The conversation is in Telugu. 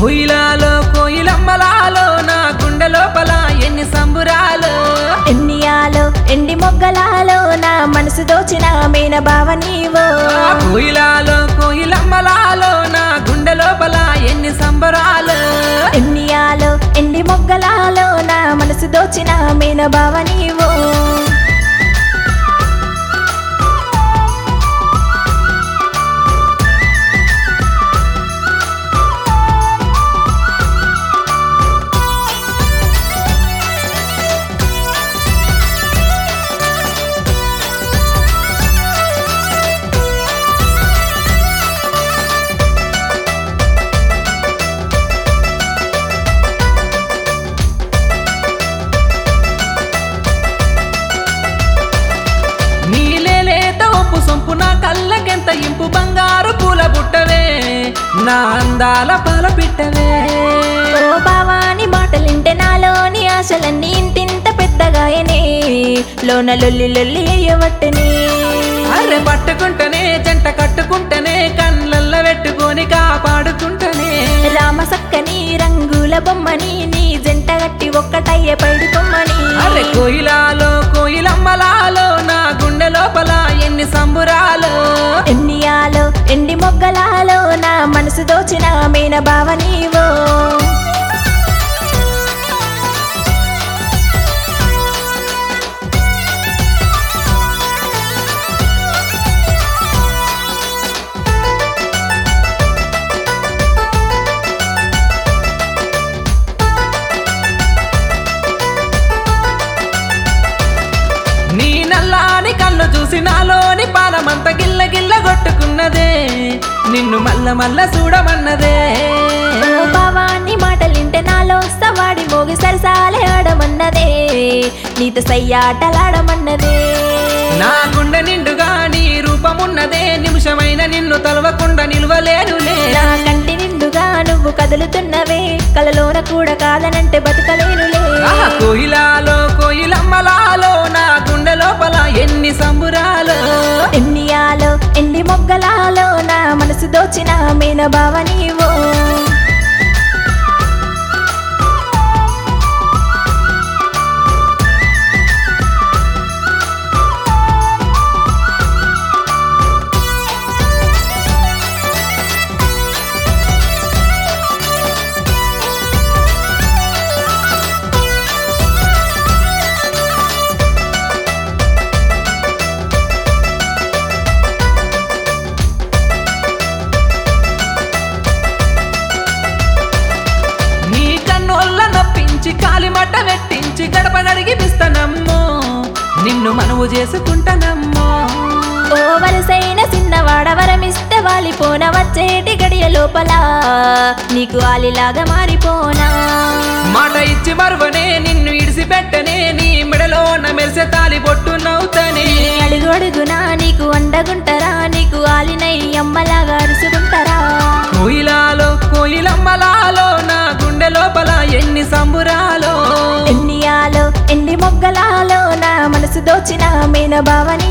కోయిలాలో కోయిలమ్మలాలో నా గుండె లోపల ఎన్ని సంబురాలు ఎన్నియాలో ఎండి మొగ్గలాలో నా మనసు దోచిన మీన భావ నీవో ఆ కోయిలాలో కోయిలమ్మలాలో నా గుండె లోపల ఎన్ని సంబరాలు ఎన్నియాలో ఎండి మొగ్గలాలో నా మనసు దోచిన మీన భావ నీవో నీలేలేత ఒప్పు సొంపు నా కళ్ళకెంత ఇంపు బంగారు పూల బుట్టవే నా అందాల పాల పిట్టవే ఓ భావాని మాటలింటే నాలోని ఆశలన్నీ ఇంతింత పెద్దగాయనే లోన లొల్లి లొల్లి అయ్యవట్టనే అర్రె పట్టుకుంటనే జంట కట్టుకుంటనే కళ్ళల్ల పెట్టుకొని కాపాడుకుంటనే రామ సక్కని రంగుల బొమ్మని నీ జంట గట్టి ఒక్కటయ్యే పైడుకొమ్మని అరే కోయిలాలో కోయిలమ్మలాలో నా గుండె లోపల ఎన్ని సంబురాలు ఎన్నియాలో ఎండి మొగ్గలాలో నా మనసు దోచిన మీన భావ నీవో నీ నల్లాని కళ్ళు చూసి నాలోని పాలమంత గిల్ల గిల్ల కొట్టుకున్నదే నిన్ను మల్ల మల్ల చూడమన్నదే ఓ భావాన్ని మాటలింటే నాలో సవాడి మోగి సరసాలే ఆడమన్నదే నీతో సయ్యాటలాడమన్నదే నా గుండె నిండుగా నీ రూపమున్నదే నిమిషమైన నిన్ను తలవకుండా నిలవలేనులే నా కంటి నిండుగా నువ్వు కదులుతున్నవే కలలోన కూడా కాదనంటే బతుకలేనులే ఆహా, కోయిలాలో కోయిలమ్మలాలో నా గుండె లోపల ఎన్ని సంబురాలు ఎన్నియాలో ఎన్ని మొగ్గలాలో నా మనసు దోచిన మీన భావ నీవో నీ కన్నోళ్ళ నొప్పించి కాలిమట్ట పెట్టించి గడప నడిగిపిస్తానమ్మో నిన్ను మనవు చేసుకుంటానమ్మో ఓ వలసైన చిన్నవాడ వరమిస్తే వాలిపోన వచ్చేటి గడియ లోపల నీకు ఆలిలాగా మారిపోనా మాట ఇచ్చి మరువనే నిన్ను ఇడిసిపెట్టనే నీ మెడలోన మెరిసే తాలి బొట్టు నవ్వుతనే నీ అడుగు అడుగునా నీకు అండగుంటరా నీకు ఆలినై అమ్మలాగా అరుసుకుంటారా కోయిలాలో కోయిలమ్మలాలో నా గుండె లోపల ఎన్ని సంబురాలో ఎన్నియాలో ఎన్ని మొగ్గలాలో నా మనసు దోచిన మీన భావ